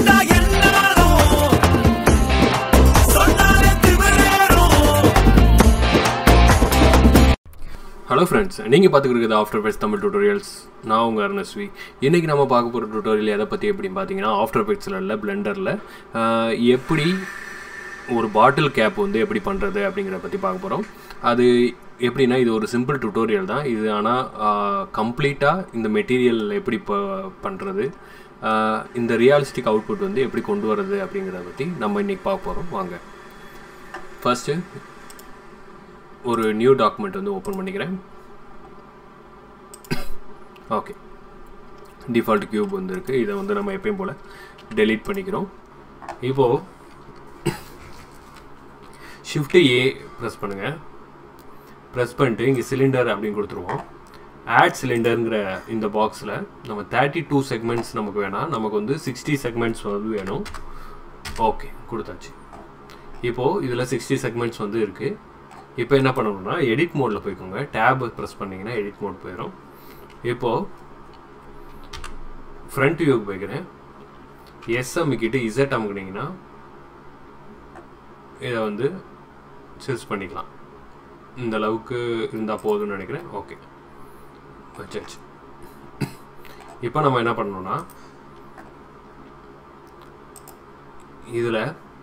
வந்தா என்னாலும் சொன்னாலே திமிரேறும் ஹலோ ஃப்ரெண்ட்ஸ் நீங்கள் பார்த்துக்கிட்டு இருக்குது ஆஃப்டர் எஃபெக்ட்ஸ் தமிழ் டியூட்டோரியல்ஸ் நான் உங்கள் அருணஸ்வி இன்றைக்கி நம்ம பார்க்க போகிற டியூட்டோரியல் எதை பற்றி எப்படின்னு பார்த்தீங்கன்னா ஆஃப்டர் எஃபெக்ட்ஸில் இல்லை பிளெண்டரில் எப்படி ஒரு பாட்டில் கேப் வந்து எப்படி பண்ணுறது அப்படிங்கிறத பற்றி பார்க்க போகிறோம் அது எப்படின்னா இது ஒரு சிம்பிள் டியூட்டோரியல் தான் இது ஆனால் கம்ப்ளீட்டாக இந்த மெட்டீரியல் எப்படி ப பண்ணுறது இந்த ரியலிஸ்டிக் அவுட்புட் வந்து எப்படி கொண்டு வர்றது அப்படிங்கிறத பற்றி நம்ம இன்றைக்கி பார்க்க போகிறோம் வாங்க ஃபர்ஸ்ட்டு ஒரு நியூ டாக்குமெண்ட் வந்து ஓப்பன் பண்ணிக்கிறேன் ஓகே டிஃபால்ட் கியூப் வந்து இருக்குது இதை வந்து நம்ம எப்பயும் போல் டெலீட் பண்ணிக்கிறோம் இப்போது ஷிஃப்ட்டு ஏ ப்ரெஸ் பண்ணுங்கள் ப்ரெஸ் பண்ணிட்டு இங்கே சிலிண்டர் அப்படின்னு கொடுத்துருவோம் ஆட் சிலிண்டருங்கிற இந்த பாக்ஸில் நம்ம தேர்ட்டி டூ செக்மெண்ட்ஸ் நமக்கு வேணாம் நமக்கு வந்து சிக்ஸ்டி செக்மெண்ட்ஸ் வந்து வேணும் ஓகே கொடுத்தாச்சு இப்போது இதில் சிக்ஸ்டி செக்மெண்ட்ஸ் வந்து இருக்குது இப்போ என்ன பண்ணணும்னா எடிட் மோடில் போய்க்கோங்க டேப் ப்ரெஸ் பண்ணிங்கன்னா எடிட் மோட் போயிடும் இப்போது ஃப்ரண்ட் வியூக்கு போய்க்கிறேன் எஸ் அமுக்கிட்டு இசட் அமுக்குனீங்கன்னா இதை வந்து சூஸ் பண்ணிக்கலாம் இந்த அளவுக்கு இருந்தால் போதும்னு நினைக்கிறேன் ஓகே வச்சாச்சு இப்போ நம்ம என்ன பண்ணணும்னா இதில்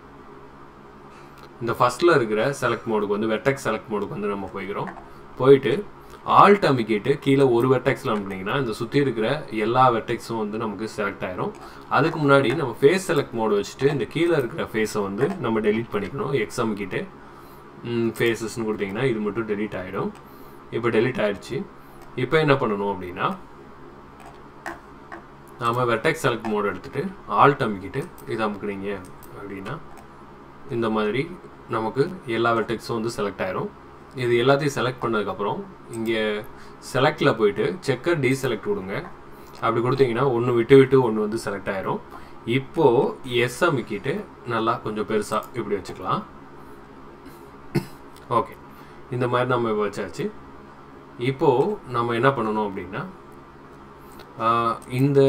இந்த ஃபஸ்ட்டில் இருக்கிற செலக்ட் மோடுக்கு வந்து வெட்டெக்ஸ் செலக்ட் மோடுக்கு வந்து நம்ம போய்க்கிறோம் போயிட்டு ஆல்ட் அமைக்கிட்டு கீழே ஒரு வெட்டெக்ஸில் அனுப்புனீங்கன்னா இந்த சுற்றி இருக்கிற எல்லா வெட்டெக்ஸும் வந்து நமக்கு செலக்ட் ஆயிரும் அதுக்கு முன்னாடி நம்ம ஃபேஸ் செலக்ட் மோடு வச்சுட்டு இந்த கீழே இருக்கிற ஃபேஸை வந்து நம்ம டெலீட் பண்ணிக்கணும் எக்ஸ் அமைக்கிட்டு ஃபேஸஸ்ன்னு கொடுத்தீங்கன்னா இது மட்டும் டெலீட் ஆகிடும் இப்போ டெலீட் ஆயிடுச்சு இப்போ என்ன பண்ணணும் அப்படின்னா நாம் வெட்டெக்ஸ் செலக்ட் மோடு எடுத்துகிட்டு ஆல்ட் அமைக்கிட்டு இதை அமுக்குனீங்க அப்படின்னா இந்த மாதிரி நமக்கு எல்லா வெர்டெக்ஸும் வந்து செலக்ட் ஆயிரும் இது எல்லாத்தையும் செலக்ட் பண்ணதுக்கப்புறம் இங்கே செலக்டில் போயிட்டு செக்கர் டீசெலக்ட் கொடுங்க அப்படி கொடுத்தீங்கன்னா ஒன்று விட்டு விட்டு ஒன்று வந்து செலக்ட் ஆயிரும் இப்போது எஸ் அமைக்கிட்டு நல்லா கொஞ்சம் பெருசாக இப்படி வச்சுக்கலாம் ஓகே இந்த மாதிரி நம்ம இப்போ வச்சாச்சு இப்போது நம்ம என்ன பண்ணணும் அப்படின்னா இந்த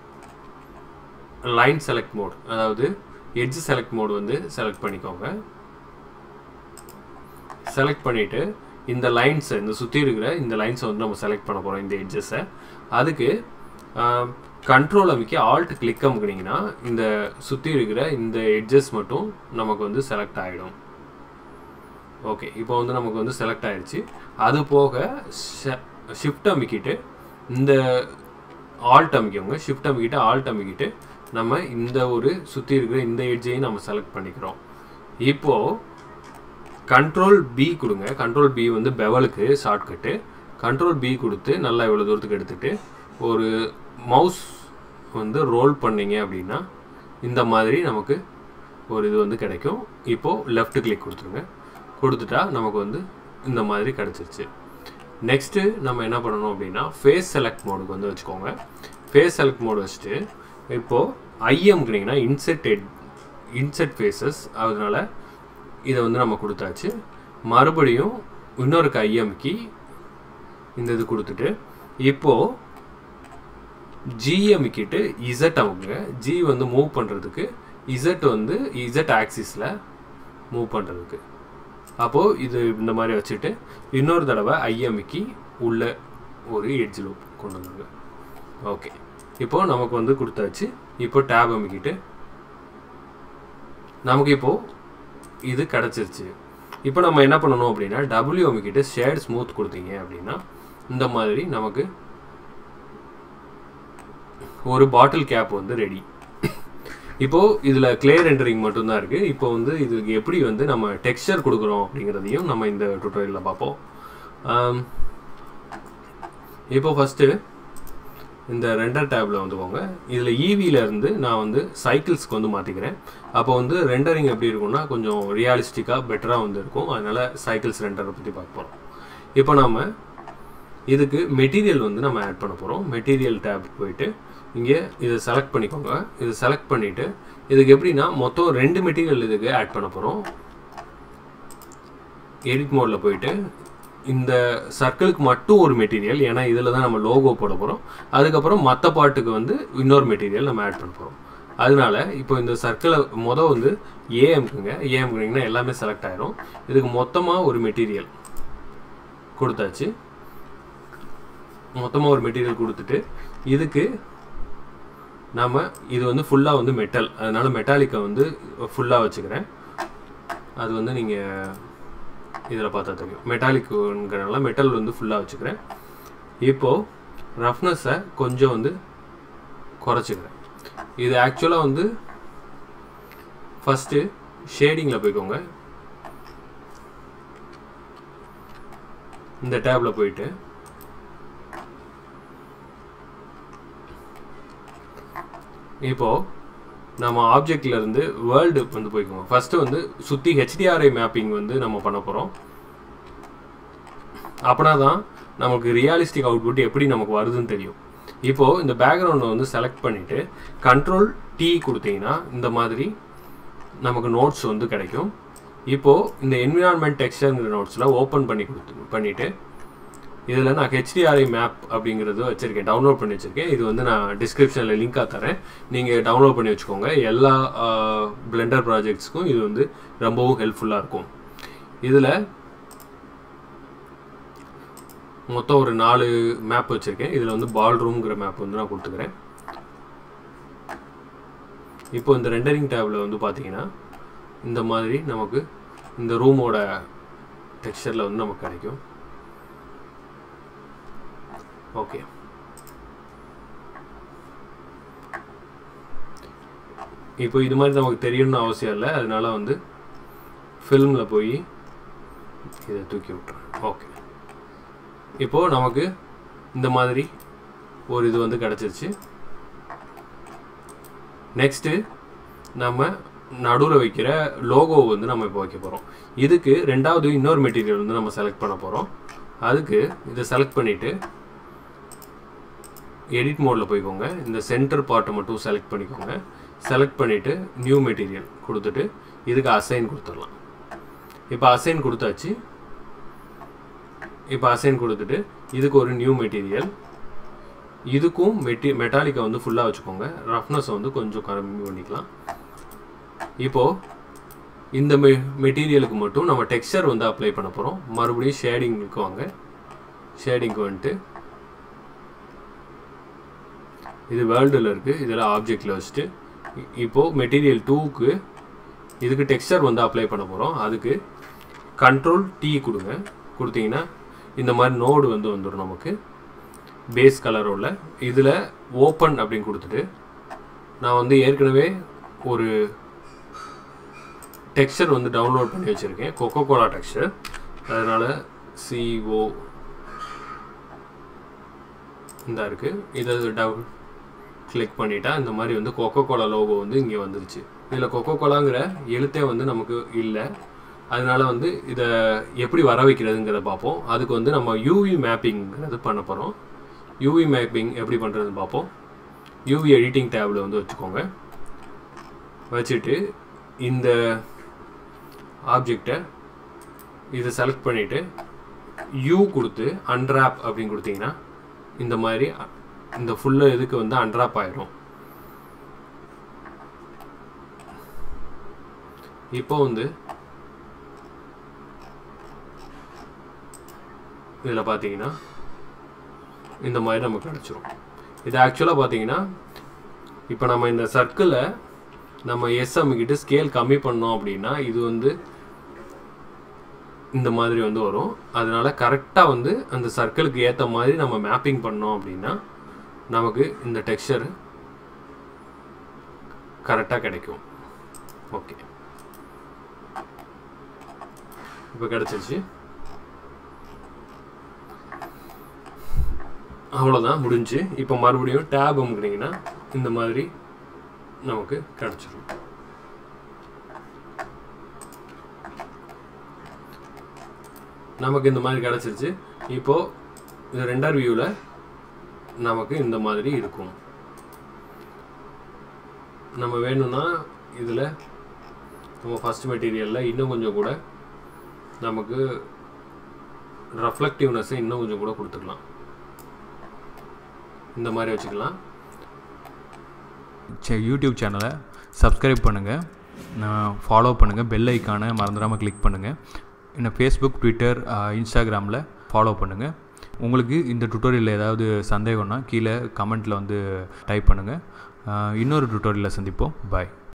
லைன் செலக்ட் மோட் அதாவது எட்ஜ் செலக்ட் மோடு வந்து செலக்ட் பண்ணிக்கோங்க செலக்ட் பண்ணிவிட்டு இந்த லைன்ஸை இந்த சுற்றி இருக்கிற இந்த லைன்ஸை வந்து நம்ம செலக்ட் பண்ண போகிறோம் இந்த எட்ஜஸை அதுக்கு கண்ட்ரோல் அமைக்க ஆல்ட் கிளிக் அமுக்குனீங்கன்னா இந்த சுற்றி இருக்கிற இந்த எட்ஜஸ் மட்டும் நமக்கு வந்து செலக்ட் ஆகிடும் ஓகே இப்போ வந்து நமக்கு வந்து செலக்ட் ஆயிடுச்சு அது போக ஷிஃப்ட் அமைக்கிட்டு இந்த ஆல்ட் அமைக்கவங்க ஷிஃப்ட் அமைக்கிட்டு ஆல்ட் அமைக்கிட்டு நம்ம இந்த ஒரு சுற்றி இருக்கிற இந்த எட்ஜையும் நம்ம செலக்ட் பண்ணிக்கிறோம் இப்போது கண்ட்ரோல் பி கொடுங்க கண்ட்ரோல் பி வந்து பெவலுக்கு ஷார்ட்கட்டு கண்ட்ரோல் பி கொடுத்து நல்லா இவ்வளோ தூரத்துக்கு எடுத்துகிட்டு ஒரு மவுஸ் வந்து ரோல் பண்ணிங்க அப்படின்னா இந்த மாதிரி நமக்கு ஒரு இது வந்து கிடைக்கும் இப்போது லெஃப்ட் கிளிக் கொடுத்துருங்க கொடுத்துட்டா நமக்கு வந்து இந்த மாதிரி கிடச்சிருச்சு நெக்ஸ்ட்டு நம்ம என்ன பண்ணணும் அப்படின்னா ஃபேஸ் செலக்ட் மோடுக்கு வந்து வச்சுக்கோங்க ஃபேஸ் செலக்ட் மோடு வச்சுட்டு இப்போது ஐஎம்க்குனிங்கன்னா இன்செட் எட் இன்செட் ஃபேஸஸ் அதனால இதை வந்து நம்ம கொடுத்தாச்சு மறுபடியும் இன்னொரு ஐஎம்க்கு இந்த இது கொடுத்துட்டு இப்போது ஜிஎம்கிட்டு இசட் அமுக்குங்க ஜி வந்து மூவ் பண்ணுறதுக்கு இசட் வந்து இசட் ஆக்சிஸில் மூவ் பண்ணுறதுக்கு அப்போது இது இந்த மாதிரி வச்சுட்டு இன்னொரு தடவை ஐஎம்க்கு உள்ள ஒரு எட்ஜ் லூப் கொண்டு வந்துருங்க ஓகே இப்போது நமக்கு வந்து கொடுத்தாச்சு இப்போ டேப் அமைக்கிட்டு நமக்கு இப்போது இது கிடச்சிருச்சு இப்போ நம்ம என்ன பண்ணணும் அப்படின்னா டபிள்யூ அமைக்கிட்டு ஷேட் ஸ்மூத் கொடுத்தீங்க அப்படின்னா இந்த மாதிரி நமக்கு ஒரு பாட்டில் கேப் வந்து ரெடி இப்போது இதில் கிளியர் என்டரிங் மட்டும்தான் இருக்குது இப்போ வந்து இதுக்கு எப்படி வந்து நம்ம டெக்ஸ்டர் கொடுக்குறோம் அப்படிங்கிறதையும் நம்ம இந்த டுட்டோரியலில் பார்ப்போம் இப்போ ஃபஸ்ட்டு இந்த ரெண்டர் டேப்பில் வந்துக்கோங்க இதில் ஈவியில் இருந்து நான் வந்து சைக்கிள்ஸ்க்கு வந்து மாற்றிக்கிறேன் அப்போ வந்து ரெண்டரிங் எப்படி இருக்கும்னா கொஞ்சம் ரியாலிஸ்டிக்காக பெட்டராக வந்து இருக்கும் அதனால் சைக்கிள்ஸ் ரெண்டரை பற்றி பார்க்க போகிறோம் இப்போ நம்ம இதுக்கு மெட்டீரியல் வந்து நம்ம ஆட் பண்ண போகிறோம் மெட்டீரியல் டேப் போயிட்டு இங்கே இதை செலக்ட் பண்ணிக்கோங்க இதை செலக்ட் பண்ணிவிட்டு இதுக்கு எப்படின்னா மொத்தம் ரெண்டு மெட்டீரியல் இதுக்கு ஆட் பண்ண போகிறோம் எடிட் மோடில் போயிட்டு இந்த சர்க்கிளுக்கு மட்டும் ஒரு மெட்டீரியல் ஏன்னா இதில் தான் நம்ம லோகோ போட போகிறோம் அதுக்கப்புறம் மற்ற பாட்டுக்கு வந்து இன்னொரு மெட்டீரியல் நம்ம ஆட் பண்ண போகிறோம் அதனால இப்போ இந்த சர்க்கிளை மொதல் வந்து ஏஎம்க்குங்க ஏஎம்க்குனீங்கன்னா எல்லாமே செலக்ட் ஆயிரும் இதுக்கு மொத்தமாக ஒரு மெட்டீரியல் கொடுத்தாச்சு மொத்தமாக ஒரு மெட்டீரியல் கொடுத்துட்டு இதுக்கு நாம இது வந்து ஃபுல்லாக வந்து மெட்டல் அதனால மெட்டாலிக்கை வந்து ஃபுல்லாக வச்சுக்கிறேன் அது வந்து நீங்கள் இதில் பார்த்தா தெரியும் மெட்டாலிக்குங்கிறனால மெட்டல் வந்து ஃபுல்லாக வச்சுக்கிறேன் இப்போது ரஃப்னஸை கொஞ்சம் வந்து குறைச்சிக்கிறேன் இது ஆக்சுவலாக வந்து ஃபஸ்ட்டு ஷேடிங்கில் போய்க்கோங்க இந்த டேப்பில் போயிட்டு இப்போது நம்ம ஆப்ஜெக்ட்ல இருந்து வேர்ல்டு வந்து போய்க்கோங்க ஃபஸ்ட்டு வந்து சுற்றி ஹெச்டிஆர்ஐ மேப்பிங் வந்து நம்ம பண்ண போகிறோம் அப்படின்னா தான் நமக்கு ரியலிஸ்டிக் அவுட்புட் எப்படி நமக்கு வருதுன்னு தெரியும் இப்போது இந்த பேக்ரவுண்டை வந்து செலக்ட் பண்ணிவிட்டு கண்ட்ரோல் டி கொடுத்தீங்கன்னா இந்த மாதிரி நமக்கு நோட்ஸ் வந்து கிடைக்கும் இப்போது இந்த என்விரான்மெண்ட் டெக்ஸ்டர்ங்கிற நோட்ஸில் ஓப்பன் பண்ணி கொடுத்து பண்ணிவிட்டு இதில் நான் ஹெச்டிஆர்ஐ மேப் அப்படிங்கிறது வச்சுருக்கேன் டவுன்லோட் பண்ணி வச்சுருக்கேன் இது வந்து நான் டிஸ்கிரிப்ஷனில் லிங்காக தரேன் நீங்கள் டவுன்லோட் பண்ணி வச்சுக்கோங்க எல்லா பிளெண்டர் ப்ராஜெக்ட்ஸ்க்கும் இது வந்து ரொம்பவும் ஹெல்ப்ஃபுல்லாக இருக்கும் இதில் மொத்தம் ஒரு நாலு மேப் வச்சுருக்கேன் இதில் வந்து பால் ரூம்ங்கிற மேப் வந்து நான் கொடுத்துக்கிறேன் இப்போ இந்த ரெண்டரிங் டேபில் வந்து பார்த்தீங்கன்னா இந்த மாதிரி நமக்கு இந்த ரூமோட டெக்ஸ்சரில் வந்து நமக்கு கிடைக்கும் ஓகே இப்போ இது மாதிரி நமக்கு தெரியணும்னு அவசியம் இல்லை அதனால வந்து ஃபில்மில் போய் இதை தூக்கி விட்டுறேன் ஓகே இப்போது நமக்கு இந்த மாதிரி ஒரு இது வந்து கிடச்சிருச்சு நெக்ஸ்ட்டு நம்ம நடுவில் வைக்கிற லோகோ வந்து நம்ம இப்போ வைக்க போகிறோம் இதுக்கு ரெண்டாவது இன்னொரு மெட்டீரியல் வந்து நம்ம செலக்ட் பண்ண போகிறோம் அதுக்கு இதை செலக்ட் பண்ணிவிட்டு எடிட் மோடில் போய்க்கோங்க இந்த சென்டர் பார்ட்டை மட்டும் செலக்ட் பண்ணிக்கோங்க செலக்ட் பண்ணிவிட்டு நியூ மெட்டீரியல் கொடுத்துட்டு இதுக்கு அசைன் கொடுத்துடலாம் இப்போ அசைன் கொடுத்தாச்சு இப்போ அசைன் கொடுத்துட்டு இதுக்கு ஒரு நியூ மெட்டீரியல் இதுக்கும் மெட்டி மெட்டாலிக்கை வந்து ஃபுல்லாக வச்சுக்கோங்க ரஃப்னஸை வந்து கொஞ்சம் கம்மி பண்ணிக்கலாம் இப்போது இந்த மெ மெட்டீரியலுக்கு மட்டும் நம்ம டெக்ஸ்சர் வந்து அப்ளை பண்ண போகிறோம் மறுபடியும் ஷேடிங்க்கு வாங்க ஷேடிங்க்கு வந்துட்டு இது வேர்ல்டில் இருக்குது இதில் ஆப்ஜெக்டில் வச்சுட்டு இ- இப்போது மெட்டீரியல் டூக்கு இதுக்கு டெக்ஸ்சர் வந்து அப்ளை பண்ண போகிறோம் அதுக்கு கண்ட்ரோல் டீ கொடுங்க கொடுத்தீங்கன்னா இந்த மாதிரி நோடு வந்து வந்துடும் நமக்கு பேஸ் கலரோட இதில் ஓப்பன் அப்படின்னு கொடுத்துட்டு நான் வந்து ஏற்கனவே ஒரு டெக்ஸ்சர் வந்து டவுன்லோட் பண்ணி வச்சுருக்கேன் கொக்கோ கோலா டெக்ஸ்சர் அதனால் சிஓ இந்த இருக்குது இதை டவு கிளிக் பண்ணிட்டா இந்த மாதிரி வந்து கொக்கோ கோலா லோகோ வந்து இங்கே வந்துருச்சு இதில் கொக்கோ கோலாங்கிற எழுத்தே வந்து நமக்கு இல்லை அதனால வந்து இதை எப்படி வர வைக்கிறதுங்கிறத பார்ப்போம் அதுக்கு வந்து நம்ம யூவி மேப்பிங்கிறது பண்ண போகிறோம் யூவி மேப்பிங் எப்படி பண்ணுறதுன்னு பார்ப்போம் யூவி எடிட்டிங் டேபில் வந்து வச்சுக்கோங்க வச்சுட்டு இந்த ஆப்ஜெக்டை இதை செலக்ட் பண்ணிவிட்டு யூ கொடுத்து அன்ராப் அப்படின்னு கொடுத்தீங்கன்னா இந்த மாதிரி அ- இந்த ஃபுல்லு இதுக்கு வந்து அன்ராப் ஆயிரும் இப்போ வந்து இதில் பார்த்தீங்கன்னா இந்த மாதிரி நமக்கு கிடச்சிரும் இது ஆக்சுவலாக பார்த்தீங்கன்னா இப்போ நம்ம இந்த சர்க்கிளை நம்ம எஸ் கிட்ட ஸ்கேல் கம்மி பண்ணோம் அப்படின்னா இது வந்து இந்த மாதிரி வந்து வரும் அதனால கரெக்டாக வந்து அந்த சர்க்கிளுக்கு ஏற்ற மாதிரி நம்ம மேப்பிங் பண்ணோம் அப்படின்னா நமக்கு இந்த டெக்ஸ்சர் கரெக்டாக கிடைக்கும் ஓகே இப்போ கிடச்சிருச்சு அவ்வளோதான் முடிஞ்சு இப்போ மறுபடியும் டேப் அமுக்குனீங்கன்னா இந்த மாதிரி நமக்கு கிடச்சிரும் நமக்கு இந்த மாதிரி கிடச்சிருச்சு இப்போது இது ரெண்டார் வியூவில் நமக்கு இந்த மாதிரி இருக்கும் நம்ம வேணும்னா இதில் நம்ம ஃபஸ்ட் மெட்டீரியலில் இன்னும் கொஞ்சம் கூட நமக்கு ரெஃப்ளெக்டிவ்னஸை இன்னும் கொஞ்சம் கூட கொடுத்துக்கலாம் இந்த மாதிரி வச்சுக்கலாம் யூடியூப் சேனலை சப்ஸ்கிரைப் பண்ணுங்கள் ஃபாலோ பண்ணுங்கள் பெல் ஐக்கானை மறந்துடாமல் கிளிக் பண்ணுங்கள் என்ன ஃபேஸ்புக் ட்விட்டர் இன்ஸ்டாகிராமில் ஃபாலோ பண்ணுங்கள் உங்களுக்கு இந்த டுட்டோரியலில் ஏதாவது சந்தேகம்னா கீழே கமெண்ட்டில் வந்து டைப் பண்ணுங்கள் இன்னொரு டுட்டோரியலில் சந்திப்போம் பாய்